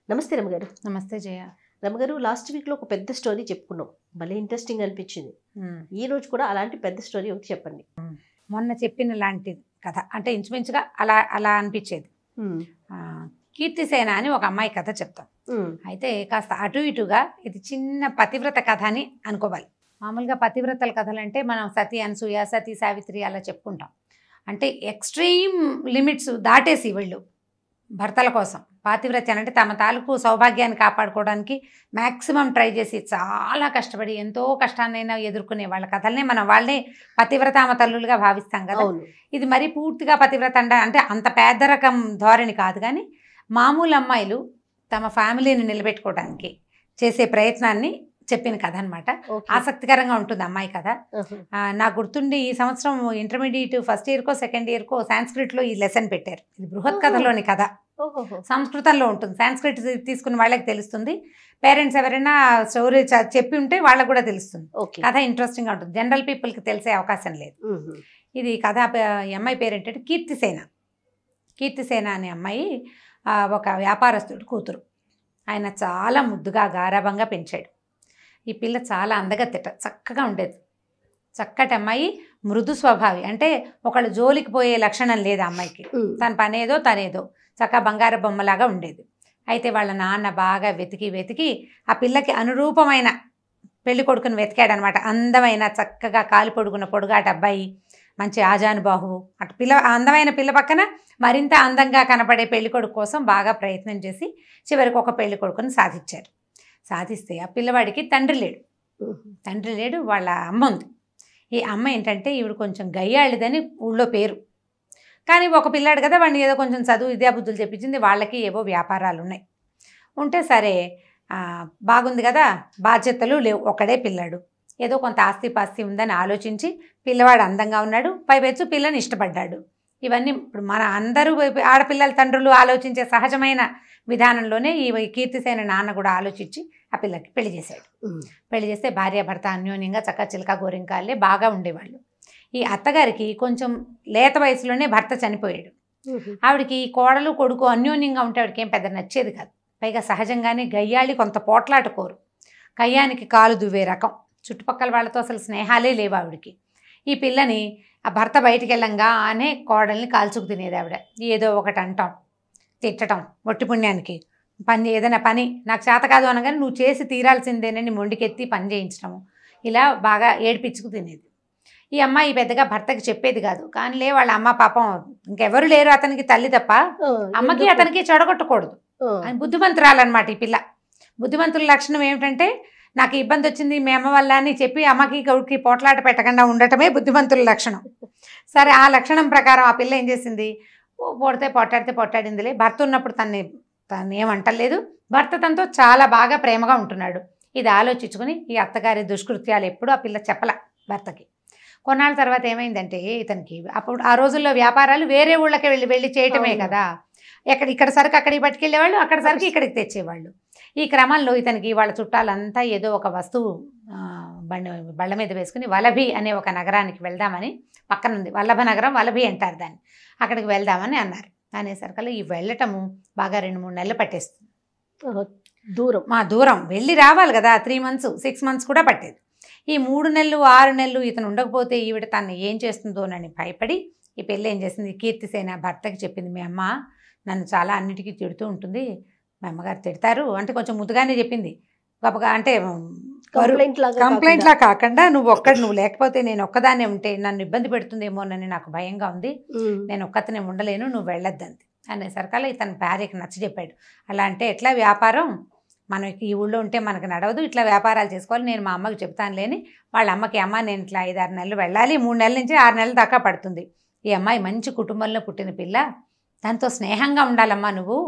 నమస్తే రమగారు నమస్తే జయ రమగారు లాస్ట్ వీక్లో ఒక పెద్ద స్టోరీ చెప్పుకున్నాం భలే ఇంట్రెస్టింగ్ అనిపించింది ఉమ్. ఈ రోజు కూడా అలాంటి పెద్ద స్టోరీ ఒకటి చెప్పండి మొన్న చెప్పిన లాంటి కథ అంటే ఇంచుమించుగా అలా అలా అనిపించేది ఆ, కీర్తిసేన అని ఒక అమ్మాయి కథ చెప్తాం అయితే కాస్త అటు ఇటుగా ఇది చిన్న పతివ్రత కథ అని అనుకోవాలి మామూలుగా పతివ్రతల కథలు అంటే మనం సతీ అనసూయ సతీ సావిత్రి అలా చెప్పుకుంటాం అంటే ఎక్స్ట్రీమ్ లిమిట్స్ దాటేసి వీళ్ళు భర్తల కోసం పాతివ్రత్యం అంటే తమ తాలూకు సౌభాగ్యాన్ని కాపాడుకోవడానికి మ్యాక్సిమం ట్రై చేసి చాలా కష్టపడి ఎంతో కష్టాన్నైనా ఎదుర్కొనే వాళ్ళ కథల్ని మనం వాళ్ళని పతివ్రతామ తల్లులుగా భావిస్తాం కదా అవును ఇది మరీ పూర్తిగా పతివ్రత అంట అంటే అంత పేద రకం ధోరణి కాదు కానీ మామూలు అమ్మాయిలు తమ ఫ్యామిలీని నిలబెట్టుకోవడానికి చేసే ప్రయత్నాన్ని చెప్పిన కథ అనమాట ఓకే ఆసక్తికరంగా ఉంటుంది అమ్మాయి కథ ఆహా. ఆ, నాకు గుర్తుండి ఈ సంవత్సరం ఇంటర్మీడియట్ ఫస్ట్ ఇయర్కో సెకండ్ ఇయర్కో సాంస్క్రిట్లో ఈ లెసన్ పెట్టారు ఇది బృహత్ కథలోని కథ ఓహోహో. సంస్కృతంలో ఉంటుంది సాంస్క్రిట్ తీసుకున్న వాళ్ళకి తెలుస్తుంది పేరెంట్స్ ఎవరైనా స్టోరీ చ- చెప్పి ఉంటే వాళ్ళకి కూడా తెలుస్తుంది ఓకే కథ ఇంట్రెస్టింగ్గా ఉంటుంది జనరల్ పీపుల్కి తెలిసే అవకాశం లేదు మ్మ్. ఇది కథ ప- ఈ అమ్మాయి పేరు ఏంటంటే కీర్తిసేన కీర్తిసేన అనే అమ్మాయి ఆ, ఒక వ్యాపారస్తుడు కూతురు ఆయన చాలా ముద్దుగా గారాభంగా పెంచాడు ఈ పిల్ల చాలా అందగత్తెట చక్కగా ఉండేది చక్కటి అమ్మాయి మృదు స్వభావి అంటే ఒకళ్ళు జోలికి పోయే లక్షణం లేదు ఆ అమ్మాయికి మ్మ్. తన పనేదో తనేదో చక్కగా బంగారు బొమ్మలాగా ఉండేది అయితే వాళ్ళ నాన్న బాగా వెతికి వెతికి ఆ పిల్లకి అనురూపమైన పెళ్లి కొడుకుని వెతికాడనమాట అందమైన చక్కగా కాలు పొడుగున పొడుగాటి అబ్బాయి మంచి ఆజానుబాహు అటు పిల్ల ఆ అందమైన పిల్ల పక్కన మరింత అందంగా కనపడే పెళ్లి కొడుకు కోసం బాగా ప్రయత్నం చేసి చివరికి ఒక పెళ్లి కొడుకుని సాధించారు సాధిస్తే ఆ పిల్లవాడికి తండ్రి లేడు మ్మ్. తండ్రి లేడు వాళ్ళ అమ్మ ఉంది ఈ అమ్మ ఏంటంటే ఈవిడ కొంచెం గయ్యాళిదని ఊళ్ళో పేరు కానీ ఒక పిల్లాడు కదా వాడిని ఏదో కొంచెం చదువు విద్యా బుద్ధులు చెప్పించింది వాళ్ళకి ఏవో వ్యాపారాలు ఉన్నాయి ఉంటే సరే ఆ, బాగుంది కదా బాధ్యతలు లేవు ఒకడే పిల్లాడు ఏదో కొంత ఆస్తి పాస్తి ఉందని ఆలోచించి పిల్లవాడు అందంగా ఉన్నాడు పైపెచ్చు పిల్లని ఇష్టపడ్డాడు ఇవన్నీ ఇప్పుడు మన అందరూ ఆడపిల్లల తండ్రులు ఆలోచించే సహజమైన విధానంలోనే ఈ కీర్తిసేన నాన్న కూడా ఆలోచించి ఆ పిల్లకి పెళ్లి చేశాడు మ్మ్. పెళ్లి చేస్తే భార్యాభర్త అన్యోన్యంగా చక్క చిలక గోరింకాలే బాగా ఉండేవాళ్ళు ఈ అత్తగారికి కొంచెం లేత వయసులోనే భర్త చనిపోయాడు మ్మ్. ఆవిడకి ఈ కోడలు కొడుకు అన్యోన్యంగా ఉంటే ఆవిడకి ఏం పెద్ద నచ్చేది కాదు పైగా సహజంగానే గయ్యాళి కొంత పోట్లాట కోరు కయ్యానికి కాలు దువ్వే రకం చుట్టుపక్కల వాళ్ళతో అసలు స్నేహాలే లేవు ఆవిడకి ఈ పిల్లని ఆ భర్త బయటికి వెళ్ళంగానే కోడల్ని కాల్చుకు తినేది ఆవిడ ఏదో ఒకటి అంటాం తిట్టడం ఒట్టి పుణ్యానికి పని ఏదైనా పని నాకు చేత కాదు అనగానే నువ్వు చేసి తీరాల్సిందేనని మొండికెత్తి పని చేయించడము ఇలా బాగా ఏడిపించుకు తినేది ఈ అమ్మాయి పెద్దగా భర్తకి చెప్పేది కాదు కానీలే వాళ్ళ అమ్మ పాపం ఇంకెవరు లేరు అతనికి తల్లి తప్ప ఆ, అమ్మకి ఎందుకు? అతనికి చెడగొట్టకూడదు ఆ. అని బుద్ధిమంతురాలన్నమాట ఈ పిల్ల బుద్ధిమంతుల లక్షణం ఏమిటంటే నాకు ఇబ్బంది వచ్చింది మీ అమ్మ వల్ల అని చెప్పి అమ్మకి గౌడికి పోట్లాట పెట్టకుండా ఉండటమే బుద్ధిమంతుల లక్షణం సరే ఆ లక్షణం ప్రకారం ఆ పిల్ల ఏం చేసింది ఓ పొడితే పొట్టాడితే పొట్టాడిందిలే భర్త ఉన్నప్పుడు తన్ని తను ఏమంటలేదు భర్త తనతో చాలా బాగా ప్రేమగా ఉంటున్నాడు ఇది ఆలోచించుకుని ఈ అత్తగారి దుష్కృత్యాలు ఎప్పుడూ ఆ పిల్ల చెప్పల భర్తకి కొన్నాళ్ళ తర్వాత ఏమైందంటే ఇతనికి అప్పుడు ఆ రోజుల్లో వ్యాపారాలు వేరే ఊళ్ళకి వెళ్ళి వెళ్ళి చేయటమే అవును. కదా ఎక్కడ ఇక్కడ సరుకు అక్కడికి పట్టుకెళ్ళేవాళ్ళు అక్కడ సరుకు ఇక్కడికి తెచ్చేవాళ్ళు ఈ క్రమంలో ఇతనికి వాళ్ళ చుట్టాలంతా ఏదో ఒక వస్తువు ఆ, బండి బళ్ళ మీద వేసుకుని వలభి అనే ఒక నగరానికి వెళ్దామని పక్కన ఉంది వల్లభ నగరం వలభి అంటారు దాన్ని అక్కడికి వెళ్దామని అన్నారు అనేసరికల్లా ఈ వెళ్ళటము బాగా రెండు మూడు నెలలు పట్టేస్తుంది ఆ, దూరం మా దూరం వెళ్ళి రావాలి కదా త్రీ మంత్స్ సిక్స్ మంత్స్ కూడా పట్టేది ఈ మూడు నెలలు ఆరు నెలలు ఇతను ఉండకపోతే ఈవిడ తను ఏం చేస్తుందోనని భయపడి ఈ పెళ్ళి ఏం చేసింది కీర్తిసేన భర్తకి చెప్పింది మీ అమ్మ నన్ను చాలా అన్నిటికీ తిడుతూ ఉంటుంది మా అమ్మగారు తిడతారు అంటే కొంచెం ముద్దుగానే చెప్పింది గొప్పగా అంటే కంప్లైంట్ లాగా కంప్లైంట్ కాకుండా. లా కాకుండా నువ్వు ఒక్కడు నువ్వు లేకపోతే నేను ఒక్కదాన్నే ఉంటే నన్ను ఇబ్బంది పెడుతుందేమోనని నాకు భయంగా ఉంది మ్మ్. నేను ఒక్కతనే ఉండలేను నువ్వు వెళ్ళొద్దంది అనేసరికల్లా ఇతను భార్యకి నచ్చ చెప్పాడు అలా అంటే ఎట్లా వ్యాపారం మనకి ఈ ఊళ్ళో ఉంటే మనకు నడవదు ఇట్లా వ్యాపారాలు చేసుకోవాలి నేను మా అమ్మకి చెప్తాను లేని వాళ్ళ అమ్మకి అమ్మ నేను ఇట్లా ఐదు ఆరు నెలలు వెళ్ళాలి మూడు నెలల నుంచి ఆరు నెలల దాకా పడుతుంది ఈ అమ్మాయి మంచి కుటుంబంలో పుట్టిన పిల్ల దాంతో స్నేహంగా ఉండాలమ్మా నువ్వు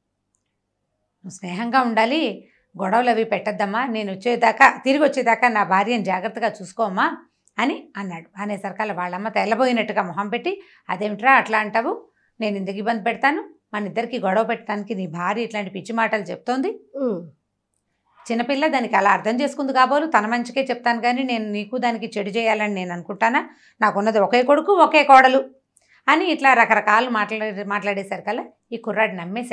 నువ్వు స్నేహంగా ఉండాలి గొడవలు అవి పెట్టద్దమ్మా నేను వచ్చేదాకా తిరిగి వచ్చేదాకా నా భార్యను జాగ్రత్తగా చూసుకోమ్మా అని అన్నాడు అనేసరికల్లా వాళ్ళమ్మ తెల్లబోయినట్టుగా మొహం పెట్టి అదేమిట్రా అట్లా అంటావు నేను ఇందుకు ఇబ్బంది పెడతాను మన ఇద్దరికి గొడవ పెట్టడానికి నీ భార్య ఇట్లాంటి పిచ్చి మాటలు చెప్తోంది మ్మ్. చిన్నపిల్ల దానికి అలా అర్థం చేసుకుంది కాబోలు తన మంచికే చెప్తాను కానీ నేను నీకు దానికి చెడు చేయాలని నేను అనుకుంటానా నాకున్నది ఒకే కొడుకు ఒకే కోడలు అని ఇట్లా రకరకాలు మాట్లాడే మాట్లాడేసరికల్లా ఈ కుర్రాడు నమ్మేశాడు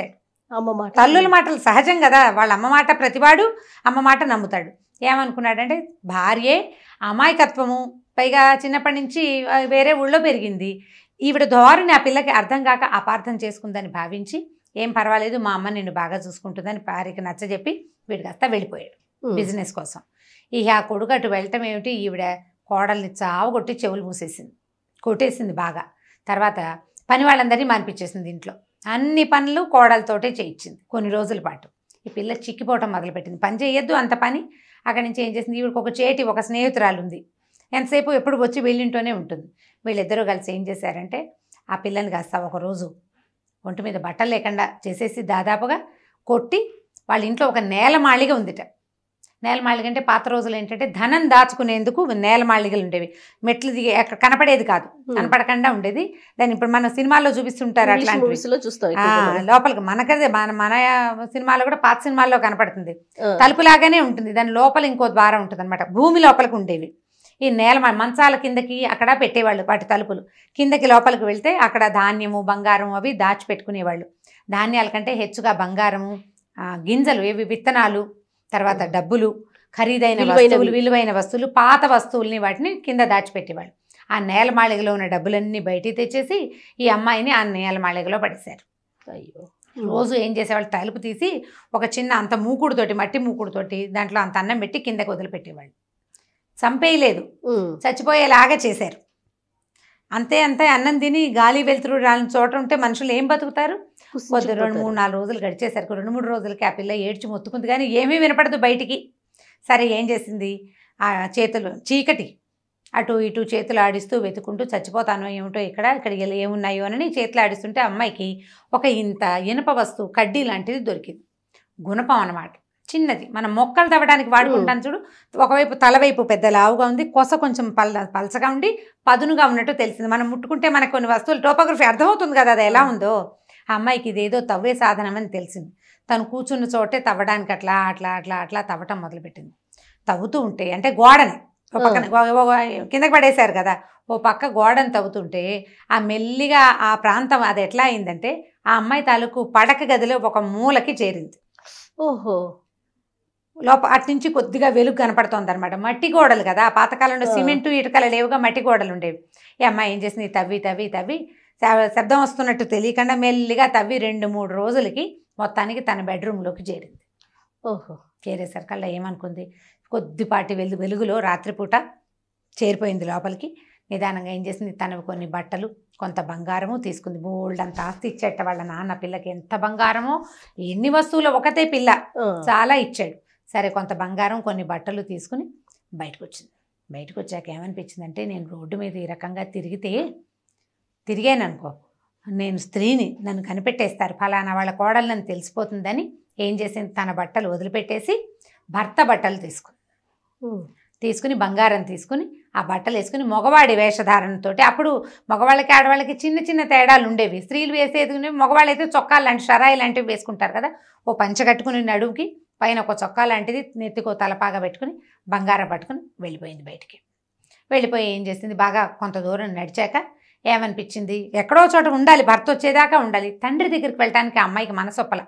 అమ్మ మాట తల్లుల మాటలు సహజం కదా వాళ్ళ అమ్మ మాట ప్రతివాడు అమ్మ మాట నమ్ముతాడు ఏమనుకున్నాడంటే భార్యే అమాయకత్వము పైగా చిన్నప్పటి నుంచి ఆ, వేరే ఊళ్ళో పెరిగింది ఈవిడ ధోరణి ఆ పిల్లకి అర్థం కాక అపార్థం చేసుకుందని భావించి ఏం పర్వాలేదు మా అమ్మ నిన్ను బాగా చూసుకుంటుందని భార్యకి నచ్చజెప్పి వీడు కాస్త వెళ్ళిపోయాడు ఉమ్. బిజినెస్ కోసం ఇక ఆ కొడుకు అటు వెళ్ళటం ఏమిటి ఈవిడ కోడల్ని చావగొట్టి చెవులు మూసేసింది కొట్టేసింది బాగా తర్వాత పని వాళ్ళందరినీ మానిపించేసింది ఇంట్లో అన్ని పనులు కోడలతోటే చేయించింది కొన్ని రోజుల పాటు ఈ పిల్ల చిక్కిపోవటం మొదలుపెట్టింది పని చేయొద్దు అంత పని అక్కడి నుంచి ఏం చేసింది ఈవిడకి ఒక చేటి ఒక స్నేహితురాలు ఉంది ఎంతసేపు ఎప్పుడు వచ్చి వీళ్ళింటూనే ఉంటుంది వీళ్ళిద్దరూ కలిసి ఏం చేశారంటే ఆ పిల్లని కాస్త ఒక రోజు ఒంటి మీద బట్టలు లేకుండా చేసేసి దాదాపుగా కొట్టి వాళ్ళ ఇంట్లో ఒక నేలమాళిగ ఉందిట నేలమాళిగ అంటే పాత రోజులు ఏంటంటే ధనం దాచుకునేందుకు నేలమాళిగలు ఉండేవి మెట్లు దిగి అక్కడ కనపడేది కాదు ఉమ్. కనపడకుండా ఉండేది దాన్ని ఇప్పుడు మన సినిమాల్లో చూపిస్తుంటారు ఇంగ్లీష్ అట్లాంటివి movies లో చూస్తాం ఆ, ఎక్కువగా మనం. లోపలికి మనకదే మన మన సినిమాలో కూడా పాత సినిమాల్లో కనపడుతుంది ఆ. తలుపులాగానే ఉంటుంది దాని లోపల ఇంకో ద్వారం ఉంటుంది అనమాట భూమి లోపలికి ఉండేవి ఈ నేల మ- మంచాల కిందకి అక్కడ పెట్టేవాళ్ళు వాటి తలుపులు కిందకి లోపలికి వెళ్తే అక్కడ ధాన్యము బంగారం అవి దాచిపెట్టుకునేవాళ్ళు ధాన్యాల కంటే హెచ్చుగా బంగారము ఆ, గింజలు ఏవి విత్తనాలు తర్వాత డబ్బులు ఖరీదైన విలువైనవి. వస్తువులు విలువైన వస్తువులు పాత వస్తువుల్ని వాటిని కింద దాచిపెట్టేవాళ్ళు ఆ నేలమాళిగలో ఉన్న డబ్బులన్నీ బయటికి తెచ్చేసి ఈ అమ్మాయిని ఆ నేలమాళిగలో పడేశారు అయ్యో రోజు ఏం చేసేవాళ్ళు తలుపు తీసి ఒక చిన్న అంత మూకుడుతోటి మట్టి మూకుడుతోటి దాంట్లో అంత అన్నం పెట్టి కిందకి వదిలిపెట్టేవాళ్ళు చంపేయలేదు ఉమ్. చచ్చిపోయేలాగా చేశారు అంతే అంతే అన్నం తిని గాలి వెలుతురు రాని చోట ఉంటే మనుషులు ఏం బతుకుతారు కొద్ది రెండు కుసించిపోతారు. మూడు నాలుగు రోజులు గడిచేసరికి రెండు మూడు రోజులకి ఆ పిల్ల ఏడ్చి మొత్తుకుంది కానీ ఏమీ వినపడదు బయటికి సరే ఏం చేసింది ఆ చేతులు చీకటి అటు ఇటు చేతులు ఆడిస్తూ వెతుకుంటూ చచ్చిపోతానో ఏమిటో ఇక్కడ ఇక్కడ ఇలా ఏమున్నాయో అని చేతులు ఆడిస్తుంటే అమ్మాయికి ఒక ఇంత ఇనుప వస్తువు కడ్డీ లాంటిది దొరికింది గుణపం అన్నమాట చిన్నది మనం మొక్కలు తవ్వడానికి వాడుకుంటాం చూడు ఒకవైపు తలవైపు పెద్ద లావుగా ఉంది కొస కొంచెం పల్ పలచగా ఉండి పదునుగా ఉన్నట్టు తెలిసింది మనం ముట్టుకుంటే మనకు కొన్ని వస్తువులు టోపోగ్రఫీ అర్థమవుతుంది కదా అది ఎలా ఉందో ఆ అమ్మాయికి ఇదేదో తవ్వే సాధనం అని తెలిసింది తను కూర్చున్న చోటే తవ్వడానికి అట్లా అట్లా అట్లా అట్లా తవ్వటం మొదలుపెట్టింది తవ్వుతూ ఉంటే అంటే గోడని ఓ పక్కన గో- గో- గో- కిందకి పడేశారు కదా ఓ పక్క గోడను తవ్వుతుంటే ఆ మెల్లిగా ఆ ప్రాంతం అది ఎట్లా అయిందంటే ఆ అమ్మాయి తాలూకు పడక గదిలో ఒక మూలకి చేరింది ఓహో లోప అటు నుంచి కొద్దిగా వెలుగు కనపడుతోంది అనమాట మట్టి గోడలు కదా ఆ పాతకాలంలో ఆ. సిమెంటు ఇటుకలు లేవుగా మట్టి గోడలు ఉండేవి ఈ అమ్మాయి ఏం చేసింది తవ్వి తవ్వి తవ్వి శ- శబ్దం వస్తున్నట్టు తెలియకుండా మెల్లిగా తవ్వి రెండు మూడు రోజులకి మొత్తానికి తన బెడ్రూమ్లోకి చేరింది ఓహో చేరేసరికల్లా ఏమనుకుంది కొద్దిపాటి వెలు వెలుగులో రాత్రిపూట చేరిపోయింది లోపలికి నిదానంగా ఏం చేసింది తనవి కొన్ని బట్టలు కొంత బంగారము తీసుకుంది బోల్డ్ అంత ఆస్తి ఇచ్చేట వాళ్ళ నాన్న పిల్లకి ఎంత బంగారమో ఎన్ని వస్తువులు ఒకటే పిల్ల ఆ. చాలా ఇచ్చాడు సరే కొంత బంగారం కొన్ని బట్టలు తీసుకుని బయటకు వచ్చింది బయటకు వచ్చాక ఏమనిపించిందంటే నేను రోడ్డు మీద ఈ రకంగా తిరిగితే తిరిగాను అనుకో నేను స్త్రీని నన్ను కనిపెట్టేస్తారు ఫలానా వాళ్ళ కోడలు నన్ను తెలిసిపోతుందని ఏం చేసింది తన బట్టలు వదిలిపెట్టేసి భర్త బట్టలు తీసుకుంది ఉమ్. తీసుకుని బంగారం తీసుకుని ఆ బట్టలు వేసుకుని మగవాడి వేషధారణతోటి అప్పుడు మగవాళ్ళకి ఆడవాళ్ళకి చిన్న చిన్న తేడాలు ఉండేవి స్త్రీలు వేసేది ఉండేవి, మగవాళ్ళు అయితే చొక్కాలు లాంటి షరాయి లాంటివి వేసుకుంటారు కదా ఓ పంచ కట్టుకుని నడువుకి పైన ఒక చొక్కా లాంటిది నెత్తికో తలపాగా పెట్టుకుని బంగారం పట్టుకుని వెళ్ళిపోయింది బయటికి వెళ్ళిపోయి ఏం చేసింది బాగా కొంత దూరం నడిచాక ఏమనిపించింది ఎక్కడో చోట ఉండాలి భర్త వచ్చేదాకా ఉండాలి తండ్రి దగ్గరికి వెళ్ళటానికి ఆ అమ్మాయికి మనసొప్పల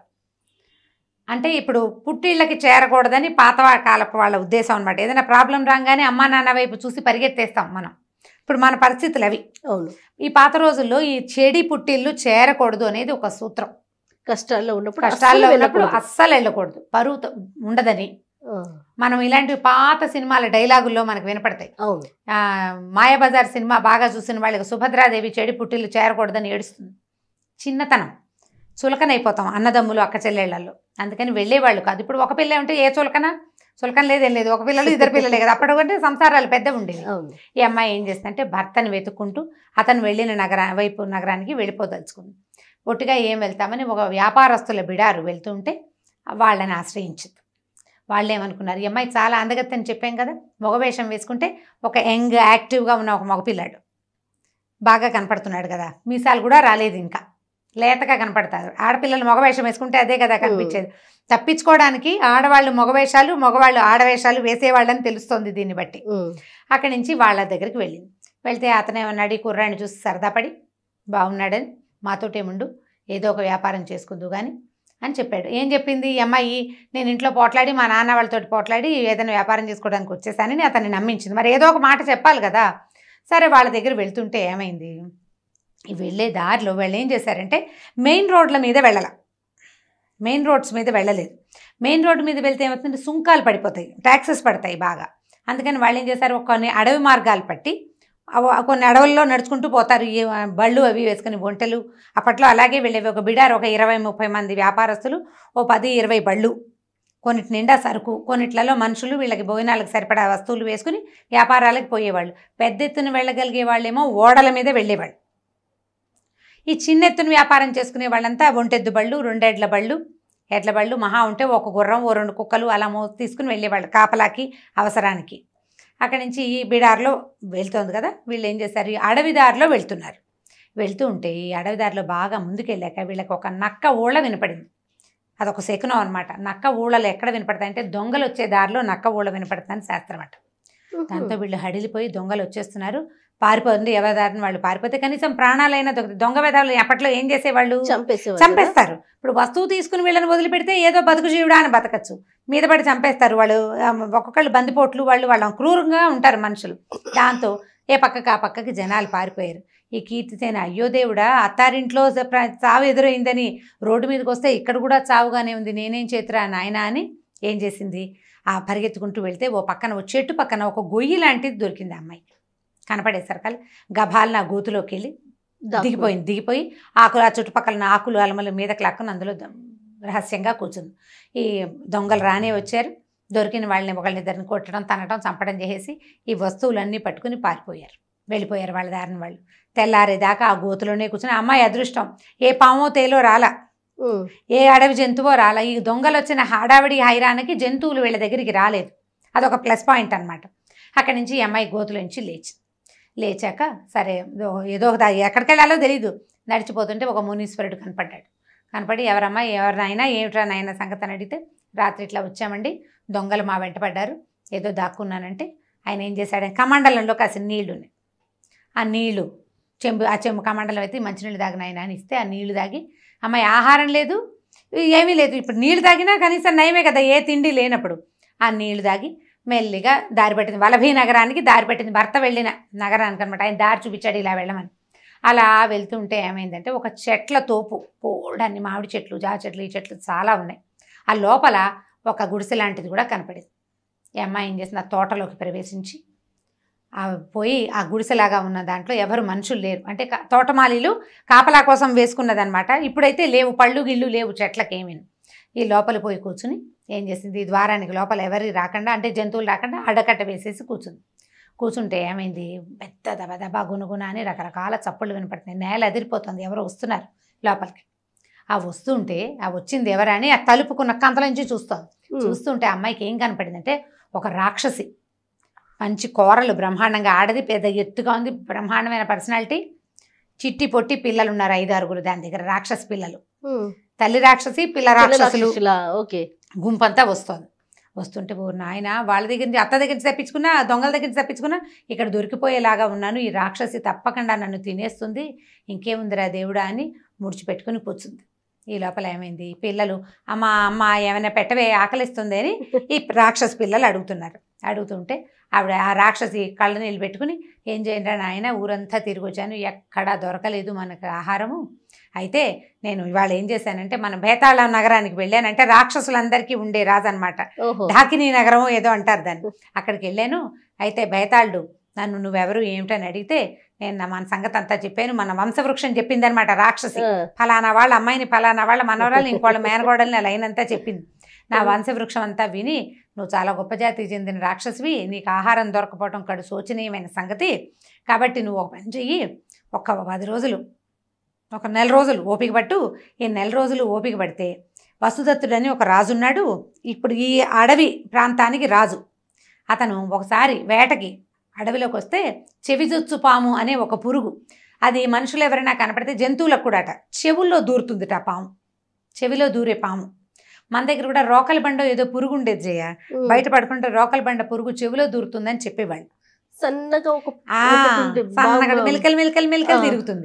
అంటే ఇప్పుడు పుట్టిళ్ళకి చేరకూడదని పాత కాలపు వాళ్ళ ఉద్దేశం అనమాట ఏదైనా ప్రాబ్లం రాగానే అమ్మా నాన్న వైపు చూసి పరిగెత్తేస్తాం మనం ఇప్పుడు మన పరిస్థితులు అవి అవును ఈ పాత రోజుల్లో ఈ చెడి పుట్టిళ్ళు చేరకూడదు అనేది ఒక సూత్రం కష్టాల్లో ఉన్నప్పుడు కష్టాల్లో అస్సలు ఉన్నప్పుడు వెళ్ళకూడదు. అస్సలు వెళ్ళకూడదు పరువు త- ఉండదని ఆ, మనం ఇలాంటి పాత సినిమాల డైలాగుల్లో మనకు వినపడతాయి అవును ఆ, మాయాబజార్ సినిమా బాగా చూసిన వాళ్ళకి సుభద్రాదేవి చెడి పుట్టిల్లు చేరకూడదని ఏడుస్తుంది చిన్నతనం చులకనైపోతాం అన్నదమ్ములు అక్క చెల్లెళ్ళల్లో అందుకని వెళ్ళేవాళ్ళు కాదు ఇప్పుడు ఒక పిల్ల ఉంటే ఏ చులకన చులకన లేదేం లేదు ఒక పిల్లలు ఇద్దరు పిల్లలే కదా అప్పటి కంటే సంసారాలు పెద్ద ఉండేవి అవును ఈ అమ్మాయి ఏం చేస్తుందంటే భర్తను వెతుక్కుంటూ అతను వెళ్ళిన నగర వైపు నగరానికి వెళ్ళిపోదలుచుకుంది ఒట్టిగా ఏం వెళ్తామని ఒక వ్యాపారస్తుల బిడారు వెళ్తుంటే వాళ్ళని ఆశ్రయించింది వాళ్ళు ఏమనుకున్నారు ఈ అమ్మాయి చాలా అందగత్తి అని చెప్పాం కదా మగవేషం వేసుకుంటే ఒక యంగ్ యాక్టివ్గా ఉన్న ఒక మగపిల్లాడు బాగా కనపడుతున్నాడు కదా మీసాలు కూడా రాలేదు ఇంకా లేతగా కనపడతారు ఆడపిల్లలు మగవేషం వేసుకుంటే అదే కదా కనిపించేది తప్పించుకోవడానికి ఆడవాళ్ళు మగవేషాలు మగవాళ్ళు ఆడవేషాలు వేసేవాళ్ళని తెలుస్తోంది దీన్ని బట్టి ఉమ్. అక్కడి నుంచి వాళ్ళ దగ్గరికి వెళ్ళింది వెళ్తే అతను ఏమన్నాడు ఈ కుర్రాడిని చూసి సరదాపడి బాగున్నాడని మాతోటేముండు ఏదో ఒక వ్యాపారం చేసుకుందు కానీ అని చెప్పాడు ఏం చెప్పింది ఈ అమ్మాయి నేను ఇంట్లో పోట్లాడి మా నాన్న వాళ్ళతో పోట్లాడి ఏదైనా వ్యాపారం చేసుకోవడానికి వచ్చేసానని అతన్ని నమ్మించింది మరి ఏదో ఒక మాట చెప్పాలి కదా సరే వాళ్ళ దగ్గర వెళ్తుంటే ఏమైంది ఈ వెళ్ళే దారిలో వాళ్ళు ఏం చేశారంటే మెయిన్ రోడ్ల మీద వెళ్ళాల మెయిన్ రోడ్స్ మీద వెళ్ళలేదు మెయిన్ రోడ్డు మీద వెళ్తే ఏమవుతుందంటే సుంకాలు పడిపోతాయి ట్యాక్సెస్ పడతాయి బాగా అందుకని వాళ్ళు ఏం చేశారు ఒక కొన్ని అడవి మార్గాలు పట్టి అవ- కొన్ని అడవుల్లో నడుచుకుంటూ పోతారు ఈ బళ్ళు అవి వేసుకుని ఒంటెలు అప్పట్లో అలాగే వెళ్ళేవి ఒక బిడార్ ఒక ఇరవై ముప్పై మంది వ్యాపారస్తులు ఓ పది ఇరవై బళ్ళు కొన్నిటి నిండా సరుకు కొన్నిట్లలో మనుషులు వీళ్ళకి భోజనాలకు సరిపడా వస్తువులు వేసుకుని వ్యాపారాలకు పోయేవాళ్ళు పెద్ద ఎత్తున వెళ్ళగలిగే వాళ్ళేమో ఓడల మీద వెళ్ళేవాళ్ళు ఈ చిన్న ఎత్తున వ్యాపారం చేసుకునే వాళ్ళంతా ఒంటెద్దు బళ్ళు రెండెడ్ల బళ్ళు ఎడ్ల బళ్ళు మహా ఉంటే ఒక గుర్రం ఓ రెండు కుక్కలు అలా మో తీసుకుని వెళ్ళేవాళ్ళు కాపలాకి అవసరానికి అక్కడి నుంచి ఈ బిడార్లో వెళ్తోంది కదా వీళ్ళు ఏం చేశారు ఈ అడవి దారిలో వెళ్తున్నారు వెళ్తూ ఉంటే ఈ అడవి దారిలో బాగా ముందుకెళ్ళాక వీళ్ళకి ఒక నక్క ఊళ్ళ వినపడింది అదొక శకునం అనమాట నక్క ఊళ్ళలు ఎక్కడ వినపడతాయి అంటే దొంగలు వచ్చే దారిలో నక్క ఊళ్ళ వినపడుతుందని శాస్త్రం అంట దాంతో వీళ్ళు హడిలిపోయి దొంగలు వచ్చేస్తున్నారు పారిపోతుంది ఎవరి దారిని వాళ్ళు పారిపోతే కనీసం ప్రాణాలైనా దొరుకుతాయి దొంగ వేదాలు అప్పట్లో ఏం చేసేవాళ్ళు చంపేసేవారు చంపేస్తారు ఇప్పుడు వస్తువు తీసుకుని వీళ్ళని వదిలిపెడితే ఏదో బతుకు జీవుడా అని బతకచ్చు మీద పడి చంపేస్తారు వాళ్ళు ఆ, ఒక్కొక్కళ్ళు బందిపోట్లు వాళ్ళు వాళ్ళ క్రూరంగా ఉంటారు మనుషులు దాంతో ఏ పక్కకి ఆ పక్కకి జనాలు పారిపోయారు ఈ కీర్తిసేన అయ్యో దేవుడా అత్తారింట్లో స- ప్ర- చావు ఎదురైందని రోడ్డు మీదకి వస్తే ఇక్కడ కూడా చావుగానే ఉంది నేనేం చేతురా నాయన అని ఏం చేసింది ఆ పరిగెత్తుకుంటూ వెళ్తే ఓ పక్కన ఓ చెట్టు పక్కన ఒక గొయ్యి లాంటిది దొరికింది ఆ అమ్మాయికి కనపడేసరికి గభాలను ఆ గోతులోకి వెళ్ళి దాక్కు. దిగిపోయింది దిగిపోయి ఆకులు ఆ చుట్టుపక్కల ఆకులు అలమల మీదకి లాక్కుని అందులో ద- రహస్యంగా కూర్చుంది ఈ దొంగలు రానే వచ్చారు దొరికిన వాళ్ళని ఒకళ్ళనిద్దరిని కొట్టడం తనటం చంపడం చేసేసి ఈ వస్తువులన్నీ పట్టుకుని పారిపోయారు వెళ్ళిపోయారు వాళ్ళ దారిని వాళ్ళు తెల్లారేదాకా ఆ గోతులోనే కూర్చుని అమ్మాయి అదృష్టం ఏ పామో తేలో రాలా ఉమ్. ఏ అడవి జంతువో రాలా ఈ దొంగలు వచ్చిన హడావిడి హైరానికి జంతువులు వీళ్ళ దగ్గరికి రాలేదు అదొక ప్లస్ పాయింట్ అనమాట అక్కడి నుంచి ఈ అమ్మాయి గోతులోంచి లేచి లేచాక సరే ఏదో- ఏదో ఒక దా- ఎక్కడికి వెళ్ళాలో తెలీదు నడిచిపోతుంటే ఒక మునీశ్వరుడు కనపడ్డాడు కనపడి ఎవరమ్మా ఎవరినైనా ఏమిట్రా నాయన సంగతి అని అడిగితే రాత్రి ఇట్లా వచ్చామండి దొంగలు మా వెంట పడ్డారు ఏదో దాక్కున్నానంటే ఆయన ఏం చేశాడు కమండలంలో కాసిన నీళ్లు ఉన్నాయి ఆ నీళ్లు చెంబు ఆ చెంబు కమండలం అయితే మంచినీళ్ళు తాగిన ఆయన అని ఇస్తే ఆ నీళ్లు తాగి అమ్మాయి ఆహారం లేదు ఏమీ లేదు ఇప్పుడు నీళ్లు తాగినా కనీసం నయమే కదా ఏ తిండి లేనప్పుడు ఆ నీళ్లు తాగి మెల్లిగా దారి పట్టింది వలభీ నగరానికి దారి పట్టింది భర్త వెళ్ళిన నగరానికి అనమాట ఆయన దారి చూపించాడు ఇలా వెళ్ళమని అలా వెళ్తుంటే ఏమైందంటే ఒక చెట్ల తోపు పోడన్ని మామిడి చెట్లు జా చెట్లు ఈ చెట్లు చాలా ఉన్నాయి ఆ లోపల ఒక గుడిసె లాంటిది కూడా కనపడింది ఈ అమ్మాయి ఏం చేసింది ఆ తోటలోకి ప్రవేశించి ఆ పోయి ఆ గుడిసెలాగా ఉన్న దాంట్లో ఎవరు మనుషులు లేరు అంటే కా- తోటమాలీలు కాపలా కోసం వేసుకున్నదనమాట ఇప్పుడైతే లేవు పళ్ళు గిళ్ళు లేవు చెట్లకేమీ ఈ లోపల పోయి కూర్చుని ఏం చేసింది ఈ ద్వారానికి లోపల ఎవరి రాకుండా అంటే జంతువులు రాకుండా అడ్డకట్ట వేసేసి కూర్చుంది కూర్చుంటే ఏమైంది పెద్ద దబ దబా గునుగున అని రకరకాల చప్పుళ్ళు వినపడుతున్నాయి నేల అదిరిపోతుంది ఎవరో వస్తున్నారు లోపలికి ఆ వస్తుంటే ఆ వచ్చింది ఎవరని ఆ తలుపుకున్న కంతల నుంచి చూస్తోంది ఉమ్. చూస్తుంటే ఆ అమ్మాయికి ఏం కనపడిందంటే ఒక రాక్షసి మంచి కూరలు బ్రహ్మాండంగా ఆడది పెద్ద ఎత్తుగా ఉంది బ్రహ్మాండమైన పర్సనాలిటీ చిట్టి పొట్టి పిల్లలు ఉన్నారు ఐదు ఆరుగురు దాని దగ్గర రాక్షస పిల్లలు ఉమ్. తల్లి రాక్షసి పిల్ల పిల్ల రాక్షసులు రాక్షసులా? ఓకే గుంపంతా వస్తుంది వస్తుంటే ఓ నాయన వాళ్ళ దగ్గర నుంచి అత్త దగ్గర నుంచి తప్పించుకున్నా దొంగల దగ్గర నుంచి తప్పించుకున్నా ఇక్కడ దొరికిపోయేలాగా ఉన్నాను ఈ రాక్షసి తప్పకుండా నన్ను తినేస్తుంది ఇంకేముందిరా దేవుడా అని ముడిచిపెట్టుకుని కూర్చుంది ఈ లోపల ఏమైంది పిల్లలు అమ్మ అమ్మ ఏమైనా పెట్టవే ఆకలిస్తుంది అని ఈ రాక్షస పిల్లలు అడుగుతున్నారు అడుగుతుంటే ఆవిడ ఆ రాక్షసి కళ్ళ నీళ్ళు పెట్టుకుని ఏం చేయండి నాయన ఊరంతా తిరిగి వచ్చాను ఎక్కడా దొరకలేదు మనకు ఆహారము అయితే నేను ఇవాళ ఏం చేశానంటే మన భేతాళ నగరానికి వెళ్ళానంటే రాక్షసులందరికీ ఉండే రాజు అనమాట ఓహో ఢాకినీ నగరం ఏదో అంటారు దాన్ని అక్కడికి వెళ్ళాను అయితే బేతాళుడు నన్ను నువ్వెవరు ఏమిటని అడిగితే నేను నా మన సంగతి అంతా చెప్పాను మన వంశవృక్షం చెప్పిందనమాట రాక్షసి ఆ, ఫలానా వాళ్ళ అమ్మాయిని ఫలానా వాళ్ళ మనవరాలు ఇంకోళ్ళ మేనగోడల్ని అలా అయినంతా చెప్పింది నా వంశవృక్షం అంతా విని నువ్వు చాలా గొప్ప జాతికి చెందిన రాక్షసివి నీకు ఆహారం దొరకపోవడం కడు శోచనీయమైన సంగతి కాబట్టి నువ్వు ఒక పని చెయ్యి ఒక పది రోజులు ఒక నెల రోజులు ఓపిక పట్టు ఈ నెల రోజులు ఓపిక పడితే వసుదత్తుడని ఒక రాజున్నాడు ఇప్పుడు ఈ అడవి ప్రాంతానికి రాజు అతను ఒకసారి వేటకి అడవిలోకి వస్తే చెవిజొచ్చు పాము అనే ఒక పురుగు అది మనుషులు ఎవరైనా కనపడితే జంతువులకు కూడా అట చెవుల్లో దూరుతుందిట ఆ పాము చెవిలో దూరే పాము మన దగ్గర కూడా రోకల బండ ఏదో పురుగు ఉండేది జయ ఉమ్. బయట పడుకుంటే రోకల బండ పురుగు చెవిలో దూరుతుందని చెప్పేవాళ్ళు సన్నగా ఒక ఆ, ఒకటి ఉంటే సన్నగా బాగా- మెలికలు మెలికలు మెలికలు ఆ. తిరుగుతుంది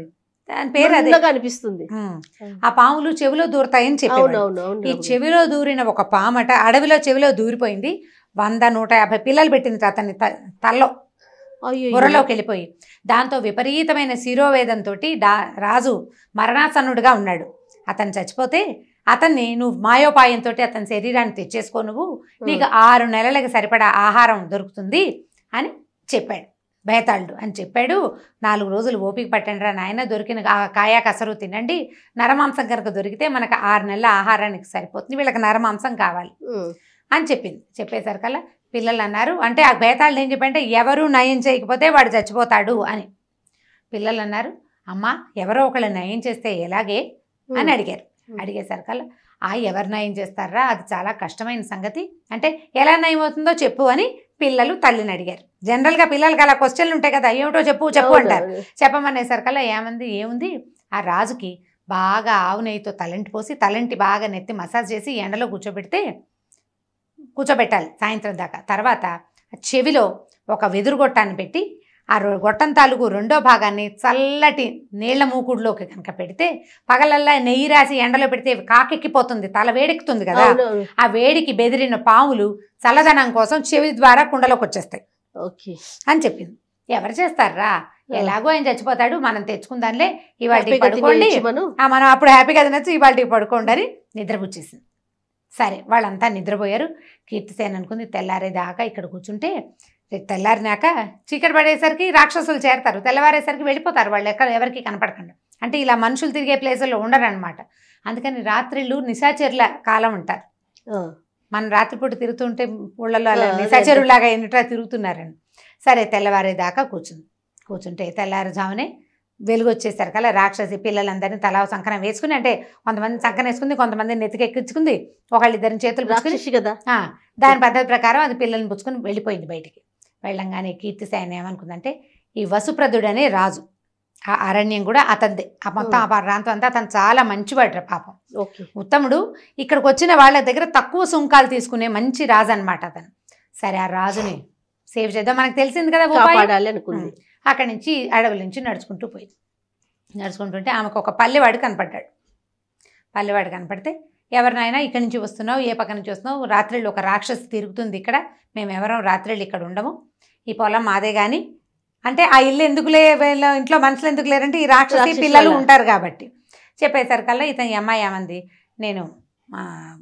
దాని పేరు అదే నల్లగా అనిపిస్తుంది ఉమ్. ఆ పాములు చెవిలో దూరతాయని చెప్పారు అవునవును అవును ఈ చెవిలో దూరిన ఒక పామట అడవిలో చెవిలో దూరిపోయింది వంద నూట యాభై పిల్లలు పెట్టింది అతన్ని త- తల్లో బుర్రలోకి వెళ్ళిపోయి దాంతో విపరీతమైన శిరోవేదంతో డా రాజు మరణాసన్నుడిగా ఉన్నాడు అతను చచ్చిపోతే అతన్ని నువ్వు మాయోపాయంతో అతని శరీరాన్ని తెచ్చేసుకో నువ్వు నీకు ఆరు నెలలకు సరిపడా ఆహారం దొరుకుతుంది అని చెప్పాడు బేతాళుడు అని చెప్పాడు నాలుగు రోజులు ఓపిక పట్టండి రా నాయన దొరికిన ఆ కాయా కసరు తినండి నరమాంసం కనుక దొరికితే మనకు ఆరు నెలల ఆహారానికి సరిపోతుంది వీళ్ళకి నరమాంసం కావాలి అని చెప్పింది చెప్పేసరికల్లా పిల్లలు అన్నారు అంటే ఆ బేతాళుడు ఏం చెప్పంటే ఎవరు నయం చేయకపోతే వాడు చచ్చిపోతాడు అని పిల్లలు అన్నారు అమ్మా ఎవరో ఒకళ్ళు నయం చేస్తే ఎలాగే అని అడిగారు Hmm. అడిగేసరికల్లా ఆ ఎవరు నయం చేస్తారా అది చాలా కష్టమైన సంగతి అంటే ఎలా నయం అవుతుందో చెప్పు అని పిల్లలు తల్లిని అడిగారు జనరల్గా పిల్లలకి అలా క్వశ్చన్లు ఉంటాయి కదా ఏమిటో చెప్పు చెప్పు అంటారు చెప్పమనేసరికల్లా ఏమంది ఏముంది ఆ రాజుకి బాగా ఆవు నెయ్యితో తలంటి పోసి తలంటి బాగా నెత్తి మసాజ్ చేసి ఎండలో కూర్చోబెడితే కూర్చోబెట్టాలి సాయంత్రం దాకా తర్వాత చెవిలో ఒక వెదురు గొట్టాన్ని పెట్టి ఆ రొ- గొట్టం తాలూకు రెండో భాగాన్ని చల్లటి నీళ్ల మూకుడులోకి కనుక పెడితే పగలల్లా నెయ్యి రాసి ఎండలో పెడితే కాకెక్కిపోతుంది తల వేడెక్కుతుంది కదా ఆ వేడికి బెదిరిన పాములు చల్లదనం కోసం చెవి ద్వారా కుండలోకి వచ్చేస్తాయి ఓకే అని చెప్పింది ఎవరు చేస్తారా ఎలాగో ఆయన చచ్చిపోతాడు మనం తెచ్చుకుందాంలే ఇవాళ హ్యాపీగా పడుకోండి తినేయచ్చు మనం ఆ, మనం అప్పుడు హ్యాపీగా తినచ్చు ఇవాళ పడుకోండి అని నిద్రపుచ్చేసింది సరే వాళ్ళంతా నిద్రపోయారు కీర్తిసేన అనుకుంది తెల్లారేదాకా ఇక్కడ కూర్చుంటే రేపు తెల్లారినాక చీకటి పడేసరికి రాక్షసులు చేరతారు తెల్లవారేసరికి వెళ్ళిపోతారు వాళ్ళు ఎక్కడ ఎవరికి కనపడకుండా అంటే ఇలా మనుషులు తిరిగే ప్లేసుల్లో ఉండరనమాట అందుకని రాత్రిళ్ళు నిశాచరుల కాలం ఉంటారు ఆ, మనం రాత్రిపూట తిరుగుతుంటే ఊళ్ళలో అలా ఆ, అదే, నిశాచరులాగా ఎన్నిటా తిరుగుతున్నారని సరే తెల్లవారేదాకా కూర్చుంది కూర్చుంటే తెల్లారుజామునే వెలుగు వచ్చేసరికి అలా రాక్షసి పిల్లలందరినీ తలా సంకనం వేసుకుని అంటే కొంతమంది సంకనం వేసుకుంది కొంతమంది నెత్తికెక్కించుకుంది ఒకళ్ళిద్దరిని చేతులు పుచ్చుకుని రాక్షసి కదా ఆ, దాని పద్ధతి ప్రకారం అది పిల్లల్ని పుచ్చుకొని వెళ్ళిపోయింది బయటికి వెళ్ళంగానే కీర్తిసేన ఏమనుకుందంటే ఈ వసుప్రదుడు అనే రాజు ఆ అరణ్యం కూడా అతనిదే ఆ మొత్తం ఆ ప్రాంతం అంతా అతను చాలా మంచివాడు పాపం ఓకే ఉత్తముడు ఇక్కడికి వచ్చిన వాళ్ళ దగ్గర తక్కువ సుంకాలు తీసుకునే మంచి రాజు అనమాట అతను సరే ఆ రాజుని సేవ్ చేద్దాం మనకు తెలిసింది కదా ఉపాయం కాపాడాలి అనుకుంది అక్కడి నుంచి అడవుల నుంచి నడుచుకుంటూ పోయింది నడుచుకుంటుంటే ఆమెకు ఒక పల్లెవాడు కనపడ్డాడు పల్లెవాడు కనపడితే ఎవరినైనా ఇక్కడి నుంచి వస్తున్నావు ఏ పక్క నుంచి వస్తున్నావు రాత్రిళ్ళు ఒక రాక్షసి తిరుగుతుంది ఇక్కడ మేము ఎవరం రాత్రిళ్ళు ఇక్కడ ఉండము ఈ పొలం మాదే కానీ అంటే ఆ ఇల్లు ఎందుకులే వీళ్ళ ఇంట్లో మనుషులు ఎందుకు లేరంటే ఈ రాక్షసి రాక్షసి పిల్లలు వల్ల. ఉంటారు కాబట్టి చెప్పేసరికల్లా ఇతని అమ్మాయి ఏమంది నేను ఆ,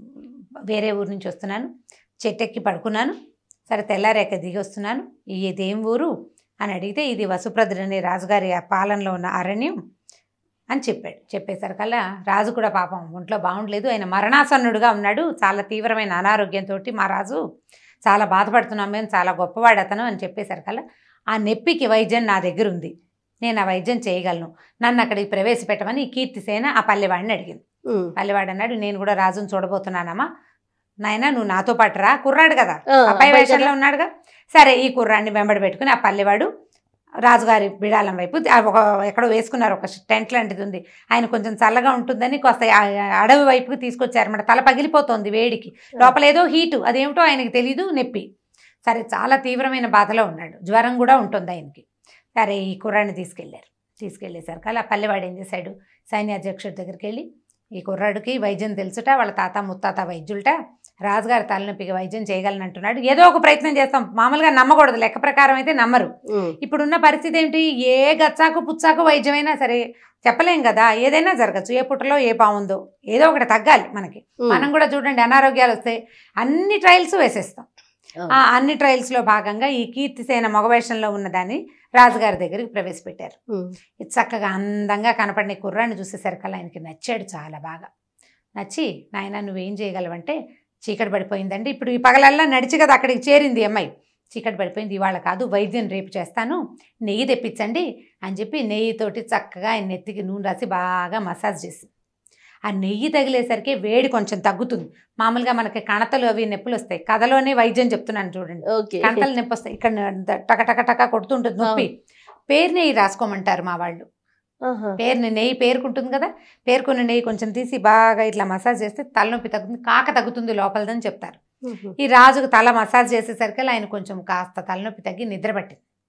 వేరే ఊరు నుంచి వస్తున్నాను చెట్టెక్కి పడుకున్నాను సరే తెల్లారేక దిగి వస్తున్నాను ఇదేం ఊరు అని అడిగితే ఇది వసుప్రదుడు అనే రాజుగారి ఆ పాలనలో ఉన్న అరణ్యం అని చెప్పాడు చెప్పేసరికల్లా రాజు కూడా పాపం ఒంట్లో బాగుండలేదు ఆయన మరణాసన్నుడుగా ఉన్నాడు చాలా తీవ్రమైన అనారోగ్యంతో మా రాజు చాలా బాధపడుతున్నాం మేము చాలా గొప్పవాడు అతను అని చెప్పేసరికల్లా ఆ నొప్పికి వైద్యం నా దగ్గర ఉంది నేను ఆ వైద్యం చేయగలను నన్ను అక్కడికి ప్రవేశపెట్టమని ఈ కీర్తిసేన ఆ పల్లెవాడిని అడిగింది ఉమ్. పల్లెవాడు అన్నాడు నేను కూడా రాజుని చూడబోతున్నానమ్మా నాయనా నువ్వు నాతో పాటు రా కుర్రాడు కదా ఆ, అబ్బాయి అబ్బాయి వేషంలో కదా. ఉన్నాడుగా సరే ఈ కుర్రాన్ని వెంబడి పెట్టుకుని ఆ పల్లెవాడు రాజుగారి బిడాలం వైపు ఆ ఒక ఎక్కడో వేసుకున్నారు ఒక టెంట్ లాంటిది ఉంది ఆయన కొంచెం చల్లగా ఉంటుందని కొత్త అడవి వైపుకి తీసుకొచ్చారన్నమాట తల పగిలిపోతుంది వేడికి లోపల ఏదో హీటు అదేమిటో ఆయనకి తెలీదు నొప్పి సరే చాలా తీవ్రమైన బాధలో ఉన్నాడు జ్వరం కూడా ఉంటుంది ఆయనకి సరే ఈ కుర్రాన్ని తీసుకెళ్ళారు తీసుకెళ్ళేసరికి అలా పల్లెవాడు ఏం చేశాడు సైన్యాధ్యక్షుడి దగ్గరికి వెళ్ళి ఈ కుర్రాడికి వైద్యం తెలుసుట వాళ్ళ తాత ముత్తాత వైద్యులట రాజుగారి తలనొప్పికి వైద్యం చేయగలనంటున్నాడు ఏదో ఒక ప్రయత్నం చేస్తాం మామూలుగా నమ్మకూడదు లెక్క ప్రకారం అయితే నమ్మరు ఉమ్. ఇప్పుడున్న పరిస్థితి ఏంటి ఏ గచ్చాకు పుచ్చాకు వైద్యమైనా సరే చెప్పలేం కదా ఏదైనా జరగచ్చు ఏ పుట్టలో ఏ పాముందో ఏదో ఒకటి తగ్గాలి మనకి ఉమ్. మనం కూడా చూడండి అనారోగ్యాలు వస్తాయి అన్ని ట్రయల్స్ వేసేస్తాం ఆ. ఆ అన్ని ట్రయల్స్లో భాగంగా ఈ కీర్తిసేన మగవేషంలో ఉన్నదాన్ని రాజుగారి దగ్గరికి ప్రవేశపెట్టారు ఉమ్. ఇది చక్కగా అందంగా కనపడిన ఈ కుర్రాన్ని చూసేసరికల్లా ఆయనకి నచ్చాడు చాలా బాగా నచ్చి నాయన నువ్వేం చేయగలవంటే చీకటి పడిపోయిందండి ఇప్పుడు ఈ పగలల్లా నడిచి కదా అక్కడికి చేరింది ఈ అమ్మాయి చీకటి పడిపోయింది ఇవాళ కాదు వైద్యం రేపు చేస్తాను నెయ్యి తెప్పించండి అని చెప్పి నెయ్యితోటి చక్కగా ఆయన నెత్తికి నూనె రాసి బాగా మసాజ్ చేసి ఆ నెయ్యి తగిలేసరికి వేడి కొంచెం తగ్గుతుంది మామూలుగా మనకి కణతలు అవి నొప్పులు వస్తాయి కథలోనే వైద్యం చెప్తున్నాను చూడండి ఓకే కంటలు నొప్పి వస్తాయి ఇక్కడ టక టక టక కొడుతుంటుంది నొప్పి పేరు నెయ్యి రాసుకోమంటారు మా వాళ్ళు ఆహా. పేరుని నెయ్యి పేరుకుంటుంది కదా పేరుకున్న నెయ్యి కొంచెం తీసి బాగా ఇట్లా మసాజ్ చేస్తే తలనొప్పి తగ్గుతుంది కాక తగ్గుతుంది లోపలదని చెప్తారు ఉహు. ఈ రాజుకు తల మసాజ్ చేసేసరికి ఆయన కొంచెం కాస్త తలనొప్పి తగ్గి నిద్ర పట్టింది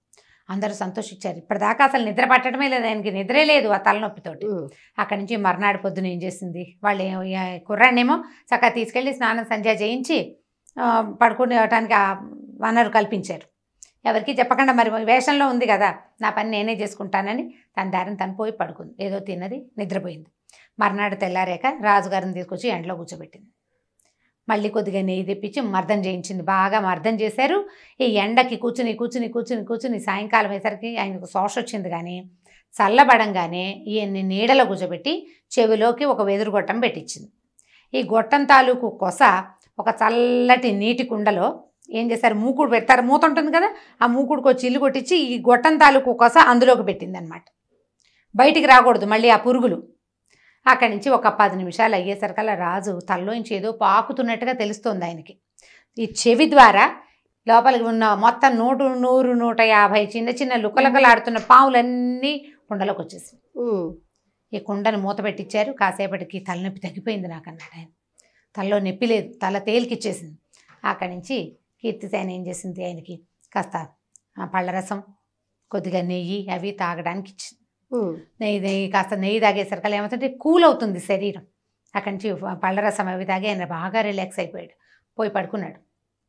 అందరూ సంతోషించారు ఇప్పటిదాకా అసలు నిద్ర పట్టడమే లేదు ఆయనకి నిద్రే లేదు ఆ తలనొప్పితోటి ఉమ్, అక్కడి నుంచి మర్నాడు పొద్దున ఏం చేసింది వాళ్ళు ఏ- ఏ- కుర్రాడినేమో చక్కగా తీసుకెళ్ళి స్నానం సంధ్య చేయించి ఆ, పడుకునేటానికి ఆ వనరు కల్పించారు ఎవరికి చెప్పకుండా మరి వేషంలో ఉంది కదా నా పని నేనే చేసుకుంటానని తన దారిని తను పోయి పడుకుంది ఏదో తిన్నది నిద్రపోయింది మర్నాడు తెల్లారాక రాజుగారిని తీసుకొచ్చి ఎండలో కూర్చోబెట్టింది మళ్ళీ కొద్దిగా నెయ్యి తెప్పించి మర్దం చేయించింది బాగా మర్దం చేశారు ఈ ఎండకి కూర్చుని కూర్చుని కూర్చుని కూర్చుని సాయంకాలం అయ్యేసరికి ఆయనకు శోష వచ్చింది కానీ చల్లబడంగానే ఈయన్ని నీడలో కూర్చోబెట్టి చెవిలోకి ఒక వెదురు గొట్టం పెట్టించింది ఈ గొట్టం తాలూకు కొస ఒక చల్లటి నీటి కుండలో ఏం చేశారు మూకుడు పెడతారు మూత ఉంటుంది కదా ఆ మూకుడుకు వచ్చి ఇల్లు కొట్టించి ఈ గొట్టం తాలూకు కొస అందులోకి పెట్టింది అనమాట బయటికి రాకూడదు మళ్ళీ ఆ పురుగులు అక్కడి నుంచి ఒక పది నిమిషాలు అయ్యేసరికల్లా రాజు తల్లోంచి ఏదో పాకుతున్నట్టుగా తెలుస్తోంది ఆయనకి ఈ చెవి ద్వారా లోపలికి ఉన్న మొత్తం నూటు నూరు నూట యాభై చిన్న చిన్న లుకలకలాడుతున్న పావులన్నీ కుండలోకి వచ్చేసింది ఉమ్, ఈ కుండను మూత పెట్టించారు కాసేపటికి తలనొప్పి తగ్గిపోయింది నాకు అన్నాడు ఆయన తలలో నొప్పి లేదు తల తేలికిచ్చేసింది అక్కడి నుంచి కీర్తిసేన ఏం చేసింది ఆయనకి కాస్త ఆ పళ్ళరసం కొద్దిగా నెయ్యి అవి తాగడానికి ఇచ్చింది ఉమ్, నెయ్యి నెయ్యి కాస్త నెయ్యి తాగేసరికి ఏమవుతుంటే కూల్ అవుతుంది శరీరం అక్కడి నుంచి పళ్ళరసం అవి తాగి ఆయన బాగా రిలాక్స్ అయిపోయాడు పోయి పడుకున్నాడు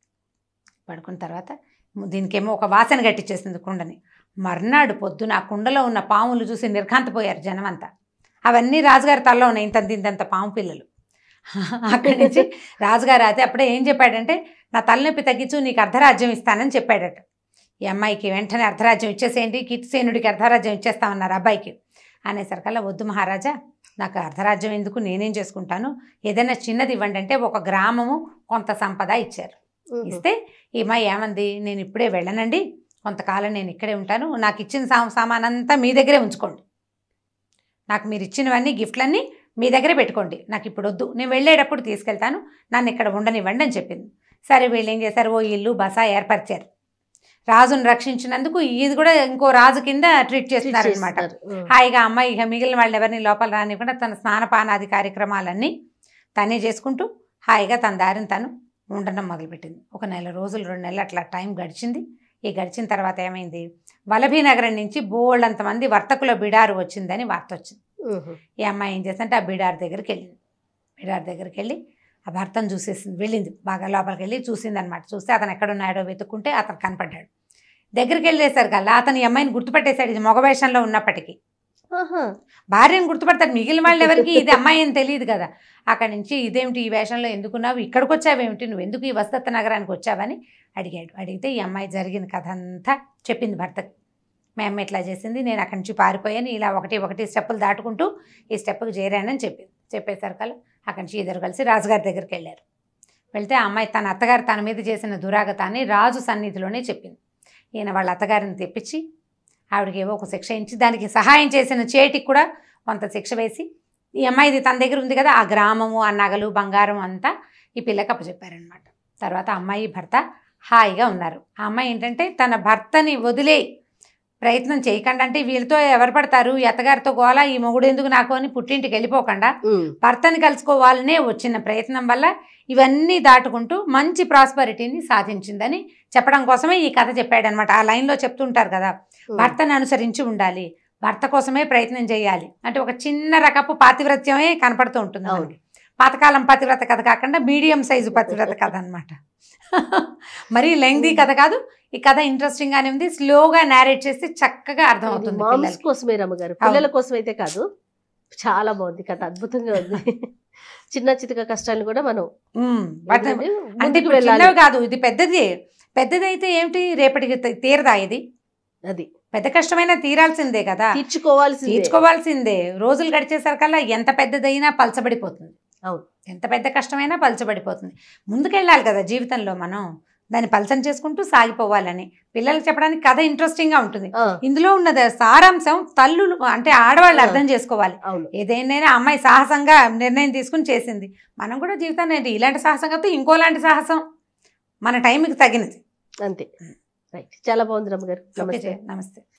పడుకున్న తర్వాత దీనికేమో ఒక వాసన గట్టిచ్చేసింది కుండని మర్నాడు పొద్దున ఆ కుండలో ఉన్న పాములు చూసి నిర్ఘాంతపోయారు జనం అంతా అవన్నీ రాజుగారి తలలో ఉన్నాయి ఇంత ఇంతంత పాము పిల్లలు అక్కడి నుంచి రాజుగారు అయితే అప్పుడే ఏం చెప్పాడంటే నా తలనొప్పి తగ్గించు నీకు అర్ధరాజ్యం ఇస్తానని చెప్పాడట ఈ అమ్మాయికి వెంటనే అర్ధరాజ్యం ఇచ్చేసేయండి కీర్తిసేనుడికి అర్ధరాజ్యం ఇచ్చేస్తామన్నారు అబ్బాయికి అనేసరికల్లా వద్దు మహారాజా నాకు అర్ధరాజ్యం ఎందుకు నేనేం చేసుకుంటాను ఏదైనా చిన్నది ఇవ్వండి అంటే ఒక గ్రామము కొంత సంపద ఇచ్చారు ఉమ్, ఇస్తే ఈ అమ్మాయి ఏమంది నేను ఇప్పుడే వెళ్ళనండి కొంతకాలం నేను ఇక్కడే ఉంటాను నాకు ఇచ్చిన సా సామానంతా మీ దగ్గరే ఉంచుకోండి నాకు మీరు ఇచ్చినవన్నీ గిఫ్ట్లన్నీ మీ దగ్గరే పెట్టుకోండి నాకు ఇప్పుడు వద్దు నేను వెళ్ళేటప్పుడు తీసుకెళ్తాను నన్ను ఇక్కడ ఉండనివ్వండి అని చెప్పింది సరే వీళ్ళు ఏం చేశారు ఓ ఇల్లు బస ఏర్పరిచారు రాజును రక్షించినందుకు ఇది కూడా ఇంకో రాజు కింద ట్రీట్ చేస్తున్నారు అనమాట చేస్తారు. ఉమ్, హాయిగా అమ్మాయి ఇక మిగిలిన వాళ్ళు ఎవరిని లోపల రానివ్వకుండా తన స్నానపానాది కార్యక్రమాలన్నీ తనే చేసుకుంటూ హాయిగా తన దారిని తను ఉండడం మొదలుపెట్టింది ఒక నెల రోజులు రెండు నెలలు అట్లా టైం గడిచింది ఈ గడిచిన తర్వాత ఏమైంది వలభీ నగరం నుంచి బోళ్ళంత మంది వర్తకుల బిడారు వచ్చిందని వార్త వచ్చింది ఉమ్, ఈ అమ్మాయి ఏం చేస్తుంటే ఆ బిడార్ దగ్గరికి వెళ్ళింది బిడార్ దగ్గరికి వెళ్ళి ఆ భర్తను చూసేసింది వెళ్ళింది బాగా లోపలికి వెళ్ళి చూసింది అనమాట చూస్తే అతను ఎక్కడున్నాడో వెతుక్కుంటే అతను కనపడ్డాడు దగ్గరికి వెళ్ళేసరికి కల్లా అతను ఈ అమ్మాయిని గుర్తుపట్టేశాడు ఇది మగ వేషంలో ఉన్నప్పటికీ ఆహా, భార్యను గుర్తుపడతాడు మిగిలిన వాళ్ళు ఎవరికి ఇది అమ్మాయి అని తెలియదు కదా అక్కడి నుంచి ఇదేమిటి ఈ వేషంలో ఎందుకున్నావు ఇక్కడికి వచ్చావేమిటి నువ్వు ఎందుకు ఈ వసదత్త నగరానికి వచ్చావని అడిగాడు అడిగితే ఈ అమ్మాయి జరిగిన కథ అంతా చెప్పింది భర్తకి మా అమ్మ ఇట్లా చేసింది నేను అక్కడి నుంచి పారిపోయాను ఇలా ఒకటి ఒకటి స్టెప్పులు దాటుకుంటూ ఈ స్టెప్కి చేరానని చెప్పింది చెప్పేసరికల్లా అక్కడి నుంచి ఇద్దరు కలిసి రాజుగారి దగ్గరికి వెళ్ళారు వెళ్తే ఆ అమ్మాయి తన అత్తగారు తన మీద చేసిన దురాగతాన్ని రాజు సన్నిధిలోనే చెప్పింది ఈయన వాళ్ళ అత్తగారిని తెప్పించి ఆవిడకి ఏవో ఒక శిక్ష ఇచ్చి దానికి సహాయం చేసిన చేటికి కూడా కొంత శిక్ష వేసి ఈ అమ్మాయిది తన దగ్గర ఉంది కదా ఆ గ్రామము ఆ నగలు బంగారం అంతా ఈ పిల్లకి అప్పచెప్పారనమాట తర్వాత అమ్మాయి భర్త హాయిగా ఉన్నారు ఆ అమ్మాయి ఏంటంటే తన భర్తని వదిలే ప్రయత్నం చేయకుండా అంటే వీళ్ళతో ఎవరు పడతారు ఈ అత్తగారితో గోల ఈ మొగుడు ఎందుకు నాకు అని పుట్టింటికి వెళ్ళిపోకుండా ఉమ్, భర్తని కలుసుకోవాలనే వచ్చిన ప్రయత్నం వల్ల ఇవన్నీ దాటుకుంటూ మంచి ప్రాస్పరిటీని సాధించిందని చెప్పడం కోసమే ఈ కథ చెప్పాడనమాట ఆ లైన్లో చెప్తుంటారు కదా ఉమ్, భర్తను అనుసరించి ఉండాలి భర్త కోసమే ప్రయత్నం చేయాలి అంటే ఒక చిన్న రకపు పాతివ్రత్యమే కనపడుతూ ఉంటుంది అవును. మనకి పాతకాలం పతివ్రత కథ కాకుండా మీడియం సైజు పతివ్రత కథ అనమాట మరీ లెంగ్దీ కథ కాదు ఈ కథ ఇంట్రెస్టింగ్ గానే ఉంది స్లోగా నేరేట్ చేస్తే చక్కగా ఇది అర్థమవుతుంది మామ్స్ పిల్లలకి. కోసమే రమ్మగారు పిల్లల కోసం అయితే కాదు చాలా బాగుంది కథ అద్భుతంగా ఉంది చిన్న చితక కష్టాలను కూడా మనం ఉమ్, but ఏంటంటే అంటే ముందుకు ఇప్పుడు వెళ్ళాలి చిన్నవి కాదు ఇది పెద్దది పెద్దది అయితే ఏమిటి రేపటికి తీ- తీరదా ఇది అది పెద్ద కష్టమైనా తీరాల్సిందే కదా తీర్చుకోవాల్సిందే తీర్చుకోవాల్సిందే రోజులు గడిచేసరికల్లా ఎంత పెద్దదైనా పలచబడిపోతుంది అవును. ఎంత పెద్ద కష్టమైనా పలచబడిపోతుంది ముందుకెళ్ళాలి కదా జీవితంలో మనం దాన్ని పలచన చేసుకుంటూ సాగిపోవాలని పిల్లలకు చెప్పడానికి కథ ఇంట్రెస్టింగ్ గా ఉంటుంది ఆ, ఇందులో ఉన్నది సారాంశం తల్లులు అంటే ఆడవాళ్ళు ఆ. అర్థం చేసుకోవాలి అవును ఏదైనా అమ్మాయి సాహసంగా నిర్ణయం తీసుకుని చేసింది మనం కూడా జీవితాన్ని ఏంటి ఇలాంటి సాహసం కాదు ఇంకోలాంటి సాహసం మన టైంకి తగినది అంతే రైట్ చాలా బాగుంది రమ్మగారు ఓకే నమస్తే జయ, నమస్తే